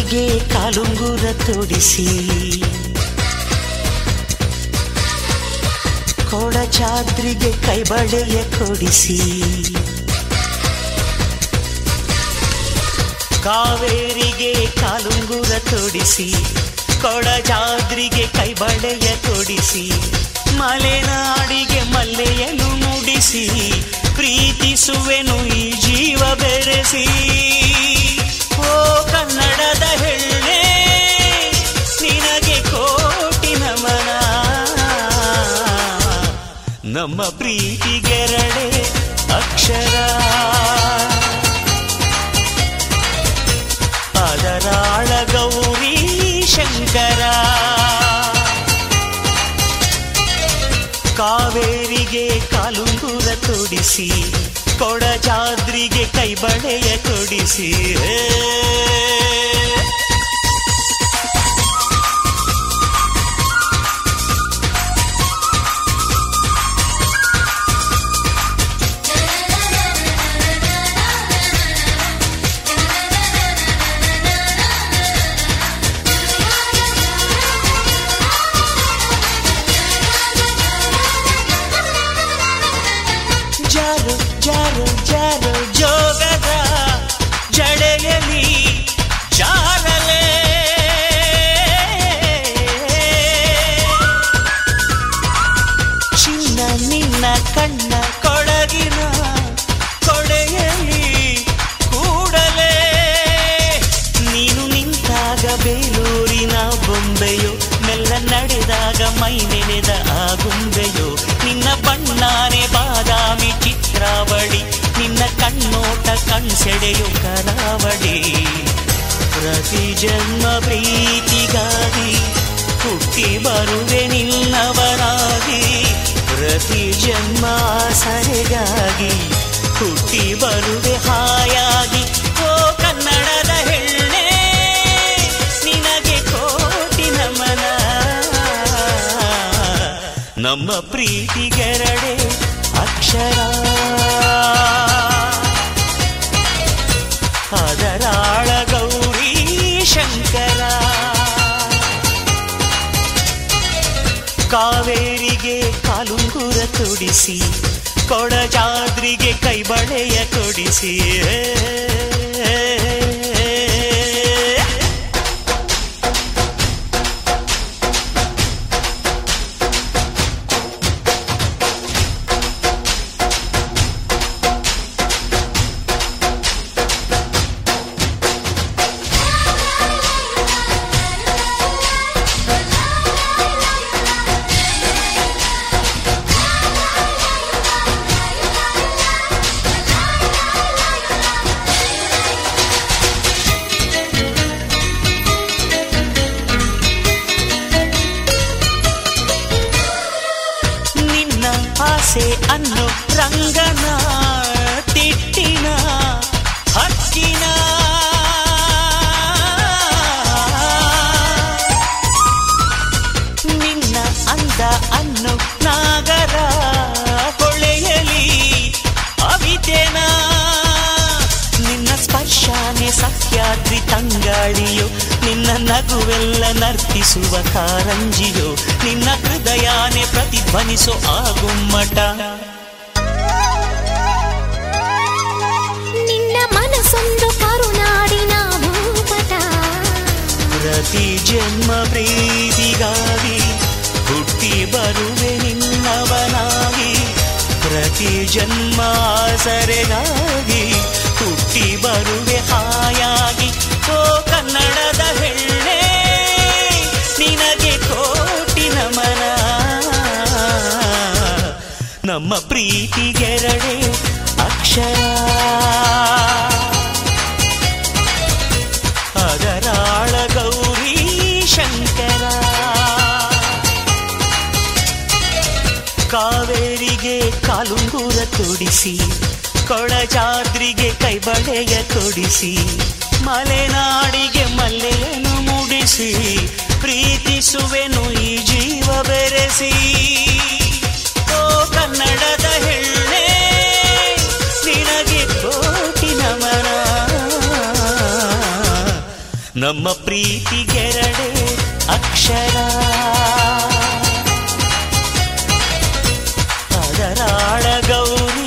ಕೊಡಚಾದ್ರಿಗೆ ಕಾಲುಂಗುರ ತೊಡಿಸಿ ಕೊಡಚಾದ್ರಿಗೆ ಕೈಬಳೆಯ ಕೊಡಿಸಿ ಕಾವೇರಿಗೆ ಕಾಲುಂಗುರ ತೊಡಿಸಿ ಕೊಡಚಾದ್ರಿಗೆ ಕೈಬಳೆಯ ಕೊಡಿಸಿ ಮಲೆನಾಡಿಗೆ ಮಲ್ಲೆಯನ್ನು ಮುಡಿಸಿ ಪ್ರೀತಿಸುವೆನು ಈ ಜೀವ ಬೆರೆಸಿ ಓ ಕನ್ನಡದ ಹೆಣ್ಣೆ ನಿನಗೆ ಕೋಟಿ ನಮನ ನಮ್ಮ ಪ್ರೀತಿಗೆರಡೆ ಅಕ್ಷರ ಅದರಾಳ ಗೌರಿ ಶಂಕರ ಕಾವೇರಿಗೆ ಕಾಲುಂಗುರ ತೊಡಿಸಿ ಕೊಡಜಾದ್ರಿಗೆ ಕೈಬಳೆಯ ಕೊಡಿಸಿ ಜಾರು ಜಾರು ಜಾರು ಜೋಗದ ಜಡೆಯಲಿ ಜಾರಲೆ ಚಿನ್ನ ನಿನ್ನ ಕಣ್ಣ ಕೊಡಗಿನ ಕೊಡೆಯಲಿ ಕೂಡಲೇ ನೀನು ನಿಂತಾಗ ಬೇಲೂರಿನ ಬೊಂಬೆಯೋ ಮೆಲ್ಲ ನಡೆದಾಗ ಮೈ ನೆನೆದ ಆ ಗುಂಬೆಯೋ ನಿನ್ನ ಬಣ್ಣಾನೆ ಬಾದಾಮಿ ಚಿತ್ರಾವಳಿ ನಿನ್ನ ಕಣ್ಣೋಟ ಕಣ್ಸೆಡೆಯು ಕರಾವಳಿ ಪ್ರತಿ ಜನ್ಮ ಪ್ರೀತಿಗಾಗಿ ಹುಟ್ಟಿ ಬರುವೆ ನಿನ್ನವರಾಗಿ ಪ್ರತಿ ಜನ್ಮ ಸರೆಗಾಗಿ ಹುಟ್ಟಿ ಬರುವೆ ಹಾಯಾಗಿ ಓ ಕನ್ನಡದ ಹೆಣ್ಣೆ ನಿನಗೆ ಕೋಟಿ ನಮನ ನಮ್ಮ ಪ್ರೀತಿಗೆರಡೆ ಅಕ್ಷರ ಅದರಾಳ ಗೌರಿ ಶಂಕರ ಕಾವೇರಿಗೆ ಕಾಲುಂಗುರ ತೊಡಿಸಿ ಕೊಡಜಾದ್ರಿಗೆ ಕೈಬಳೆಯ ಕೊಡಿಸಿ ನಿನ್ನ ಆಸೆ ಅನ್ನೋ ರಂಗನ ತಿಟ್ಟಿನ ಹಕ್ಕಿನ ನಿನ್ನ ಅಂದ ಅನ್ನೋ ನಾಗರ ಹೊಳೆಯಲಿ ಅವಿತೆನ ನಿನ್ನ ಸ್ಪರ್ಶಾನೆ ಸಖ್ಯಾದ್ರಿ ತಂಗಾಳಿಯೋ ನಿನ್ನ ನಗುವೆಲ್ಲ ನರ್ತಿಸುವ ಕಾರಂಜಿಯೋ ನಿನ್ನ ಹೃದಯಾನೆ ಪ್ರತಿಧ್ವನಿಸೋ ಆ ಗುಮ್ಮಟ ನಿನ್ನ ಮನಸ್ಸೊಂದು ಕರುನಾಡಿನ ಭೂಪಟ ಪ್ರತಿ ಜನ್ಮ ಪ್ರೀತಿಗಾಗಿ ಹುಟ್ಟಿ ಬರುವೆ ನಿನ್ನವನಾಗಿ ಪ್ರತಿ ಜನ್ಮ ಆಸರೆಗಾಗಿ ಹುಟ್ಟಿ ಬರುವೆ ಹಾಯಾಗಿ ಓ ಕನ್ನಡದ ಹೆಣ್ಣೆ ನಿನಗೆ ಕೋಟಿ ನಮನ ನಮ್ಮ ಪ್ರೀತಿಗೆರಡೆ ಅಕ್ಷರ ಅದರಾಳ ಗೌರಿ ಶಂಕರ ಕಾವೇರಿಗೆ ಕಾಲುಂಗುರ ತೊಡಿಸಿ ಕೊಳಜಾದ್ರಿಗೆ ಕೈಬಳೆಯ ಕೊಡಿಸಿ ಮಲೆನಾಡಿಗೆ ಮಲ್ಲೆಯನ್ನು ಮುಡಿಸಿ ಪ್ರೀತಿಸುವೆನು ಈ ಜೀವ ಬೆರೆಸಿ ಓ ಕನ್ನಡದ ಹೆಣ್ಣೆ ನಿನಗೆ ಕೋಟಿ ನಮನ ನಮ್ಮ ಪ್ರೀತಿಗೆರಡೆ ಅಕ್ಷರ ಅದರಾಳ ಗೌರಿ